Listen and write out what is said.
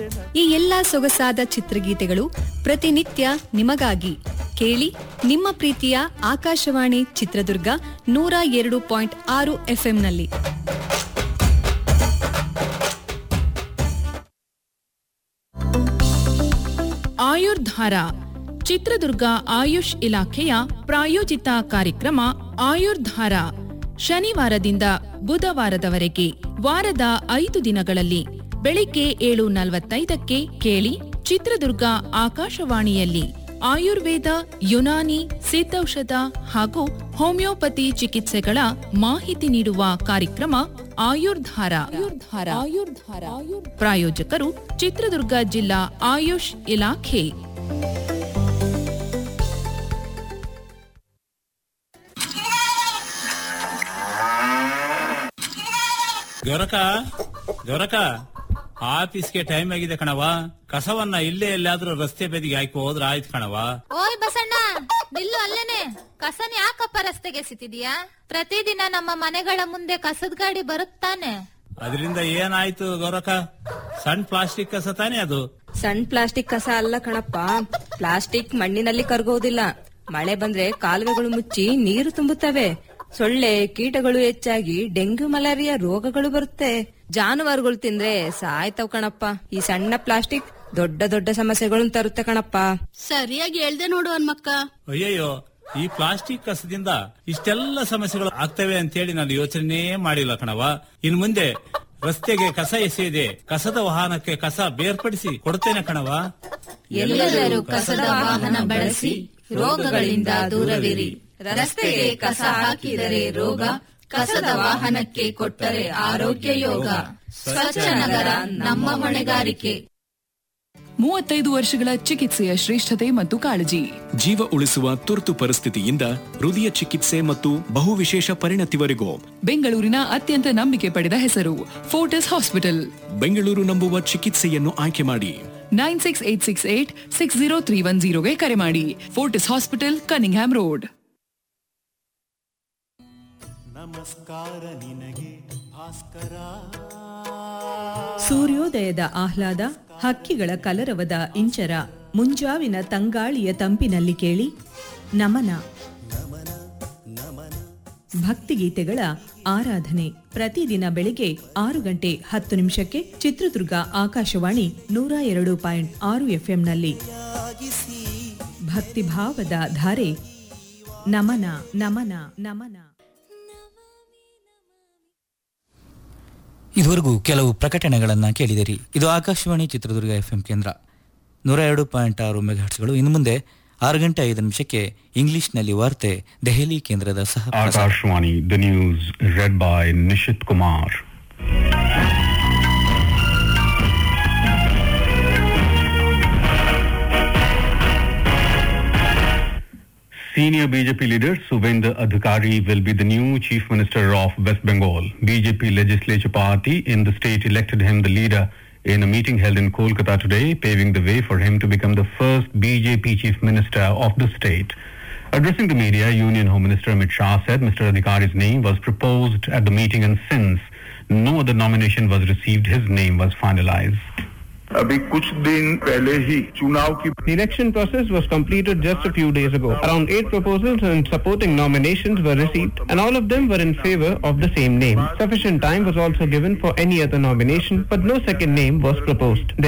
ಈ ಎಲ್ಲಾ ಸೊಗಸಾದ ಚಿತ್ರಗೀತೆಗಳು ಪ್ರತಿನಿತ್ಯ ನಿಮಗಾಗಿ ಕೇಳಿ ನಿಮ್ಮ ಪ್ರೀತಿಯ ಆಕಾಶವಾಣಿ ಚಿತ್ರದುರ್ಗ ನೂರ ಎರಡು ಪಾಯಿಂಟ್ ಆರು ಎಫ್ಎಂನಲ್ಲಿ ಆಯುರ್ಧಾರ ಚಿತ್ರದುರ್ಗ ಆಯುಷ್ ಇಲಾಖೆಯ ಪ್ರಾಯೋಜಿತ ಕಾರ್ಯಕ್ರಮ ಆಯುರ್ಧಾರ ಶನಿವಾರದಿಂದ ಬುಧವಾರದವರೆಗೆ ವಾರದ ಐದು ದಿನಗಳಲ್ಲಿ ಬೆಳಿಗ್ಗೆ ಏಳು ನಲವತ್ತೈದಕ್ಕೆ ಕೇಳಿ ಚಿತ್ರದುರ್ಗ ಆಕಾಶವಾಣಿಯಲ್ಲಿ ಆಯುರ್ವೇದ ಯುನಾನಿ ಸಿದ್ಧೌಷಧ ಹಾಗೂ ಹೋಮಿಯೋಪತಿ ಚಿಕಿತ್ಸೆಗಳ ಮಾಹಿತಿ ನೀಡುವ ಕಾರ್ಯಕ್ರಮ ಆಯುರ್ಧಾರ ಆಯುರ್ಧಾರ ಆಯುರ್ಧಾರ ಪ್ರಾಯೋಜಕರು ಚಿತ್ರದುರ್ಗ ಜಿಲ್ಲಾ ಆಯುಷ್ ಇಲಾಖೆ ಗೊರಕ ಗೊರಕ ಆಫೀಸ್ಗೆ ಟೈಮ್ ಆಗಿದೆ ಕಣವ ಕಸವನ್ನ ಇಲ್ಲೇ ಎಲ್ಲಾದ್ರೂ ರಸ್ತೆ ಬದಿಗೆ ಹಾಕಿ ಹೋದ್ರ ಆಯ್ತು ಕಣವ ಓಯ್ ಬಸಣ್ಣ ನಿಲ್ಲು ಅಲ್ಲೇನೆ ಕಸನ ಯಾಕಪ್ಪ ರಸ್ತೆಗೆ ಎಸಿತಿದ್ಯಾ ಪ್ರತಿದಿನ ನಮ್ಮ ಮನೆಗಳ ಮುಂದೆ ಕಸದ ಗಾಡಿ ಬರುತ್ತಾನೆ ಅದರಿಂದ ಏನಾಯ್ತು ಗೌರಕ ಸಣ್ಣ ಪ್ಲಾಸ್ಟಿಕ್ ಕಸ ತಾನೇ ಅದು ಸಣ್ಣ ಪ್ಲಾಸ್ಟಿಕ್ ಕಸ ಅಲ್ಲ ಕಣಪ್ಪ ಪ್ಲಾಸ್ಟಿಕ್ ಮಣ್ಣಿನಲ್ಲಿ ಕರಗೋದಿಲ್ಲ ಮಳೆ ಬಂದ್ರೆ ಕಾಲುವೆಗಳು ಮುಚ್ಚಿ ನೀರು ತುಂಬುತ್ತವೆ ಸೊಳ್ಳೆ ಕೀಟಗಳು ಹೆಚ್ಚಾಗಿ ಡೆಂಗ್ಯೂ ಮಲೇರಿಯಾ ರೋಗಗಳು ಬರುತ್ತೆ ಜಾನುವಾರುಗಳು ತಿಂದ್ರೆ ಸಾಯ್ತವ್ ಕಣಪ್ಪ ಈ ಸಣ್ಣ ಪ್ಲಾಸ್ಟಿಕ್ ದೊಡ್ಡ ದೊಡ್ಡ ಸಮಸ್ಯೆಗಳನ್ನು ತರುತ್ತೆ ಕಣಪ್ಪ ಸರಿಯಾಗಿ ಹೇಳ್ದೆ ನೋಡು ಹನ್ಮಕ್ಕ ಅಯ್ಯಯ್ಯೋ ಈ ಪ್ಲಾಸ್ಟಿಕ್ ಕಸದಿಂದ ಇಷ್ಟೆಲ್ಲ ಸಮಸ್ಯೆಗಳು ಆಗ್ತವೆ ಅಂತೇಳಿ ನಾನು ಯೋಚನೆ ಮಾಡಿಲ್ಲ ಕಣವ ಇನ್ ಮುಂದೆ ರಸ್ತೆಗೆ ಕಸ ಎಸೆಯದೆ ಕಸದ ವಾಹನಕ್ಕೆ ಕಸ ಬೇರ್ಪಡಿಸಿ ಕೊಡ್ತೇನೆ ಕಣವ ಎಲ್ಲರೂ ಕಸದ ವಾಹನ ಬಳಸಿ ರೋಗಗಳಿಂದ ದೂರವಿರಿ ರಸ್ತೆಗೆ ಕಸ ಹಾಕಿದರೆ ರೋಗ ಕಸದ ವಾಹನಕ್ಕೆ ಕೊಟ್ಟರೆ ಆರೋಗ್ಯ ಯೋಗ ಸ್ವಚ್ಛ ನಗರ ನಮ್ಮ ಹೊಣೆಗಾರಿಕೆ ಮೂವತ್ತೈದು ವರ್ಷಗಳ ಚಿಕಿತ್ಸೆಯ ಶ್ರೇಷ್ಠತೆ ಮತ್ತು ಕಾಳಜಿ ಜೀವ ಉಳಿಸುವ ತುರ್ತು ಪರಿಸ್ಥಿತಿಯಿಂದ ಹೃದಯ ಚಿಕಿತ್ಸೆ ಮತ್ತು ಬಹುವಿಶೇಷ ಪರಿಣತಿವರೆಗೂ ಬೆಂಗಳೂರಿನ ಅತ್ಯಂತ ನಂಬಿಕೆ ಪಡೆದ ಹೆಸರು ಫೋರ್ಟಿಸ್ ಹಾಸ್ಪಿಟಲ್ ಬೆಂಗಳೂರು ನಂಬುವ ಚಿಕಿತ್ಸೆಯನ್ನು ಆಯ್ಕೆ ಮಾಡಿ nine six eight six eight six zero three one ಜೀರೋಗೆ ಕರೆ ಮಾಡಿ ಫೋರ್ಟಿಸ್ ಹಾಸ್ಪಿಟಲ್ ಕನಿಂಗ್ಹ್ಯಾಮ್ ರೋಡ್ ಸೂರ್ಯೋದಯದ ಆಹ್ಲಾದ ಹಕ್ಕಿಗಳ ಕಲರವದ ಇಂಚರ ಮುಂಜಾವಿನ ತಂಗಾಳಿಯ ತಂಪಿನಲ್ಲಿ ಕೇಳಿ ನಮನ ಭಕ್ತಿಗೀತೆಗಳ ಆರಾಧನೆ ಪ್ರತಿದಿನ ಬೆಳಿಗ್ಗೆ ಆರು ಗಂಟೆ ಹತ್ತು ನಿಮಿಷಕ್ಕೆ ಚಿತ್ರದುರ್ಗ ಆಕಾಶವಾಣಿ ನೂರ ಎರಡು ಪಾಯಿಂಟ್ ಆರು ಎಫ್ಎಂನಲ್ಲಿ ಭಕ್ತಿಭಾವದ ಧಾರೆ ನಮನ ನಮನ ನಮನ ಇದುವರೆಗೂ ಕೆಲವು ಪ್ರಕಟಣೆಗಳನ್ನು ಕೇಳಿದಿರಿ ಇದು ಆಕಾಶವಾಣಿ ಚಿತ್ರದುರ್ಗ ಎಫ್ ಕೇಂದ್ರ ನೂರ ಎರಡು ಪಾಯಿಂಟ್ ಆರು ಮೆಗಾಹರ್ಟ್ಸ್ಗಳು ಇನ್ನು ಮುಂದೆ ಆರು ಗಂಟೆ ಐದು ನಿಮಿಷಕ್ಕೆ ಇಂಗ್ಲಿಷ್ನಲ್ಲಿ ವಾರ್ತೆ ದೆಹಲಿ ಕೇಂದ್ರದ ಸಹ ಪ್ರಸಾರ. Akashwani, the news read by Nishit Kumar. Senior BJP leader Subendra Adhikari will be the new chief minister of West Bengal. BJP legislature party in the state elected him the leader in a meeting held in Kolkata today, paving the way for him to become the first BJP chief minister of the state. Addressing the media, Union Home Minister Amit Shah said Mr. Adhikari's name was proposed at the meeting and since no other nomination was received, his name was finalized. अभी कुछ दिन पहले ही चुनाव की The election process was completed just a few days ago. Around eight proposals and supporting nominations were received, and all of them were in favor of the same name. Sufficient time was also given for any other nomination, but no second name was proposed. There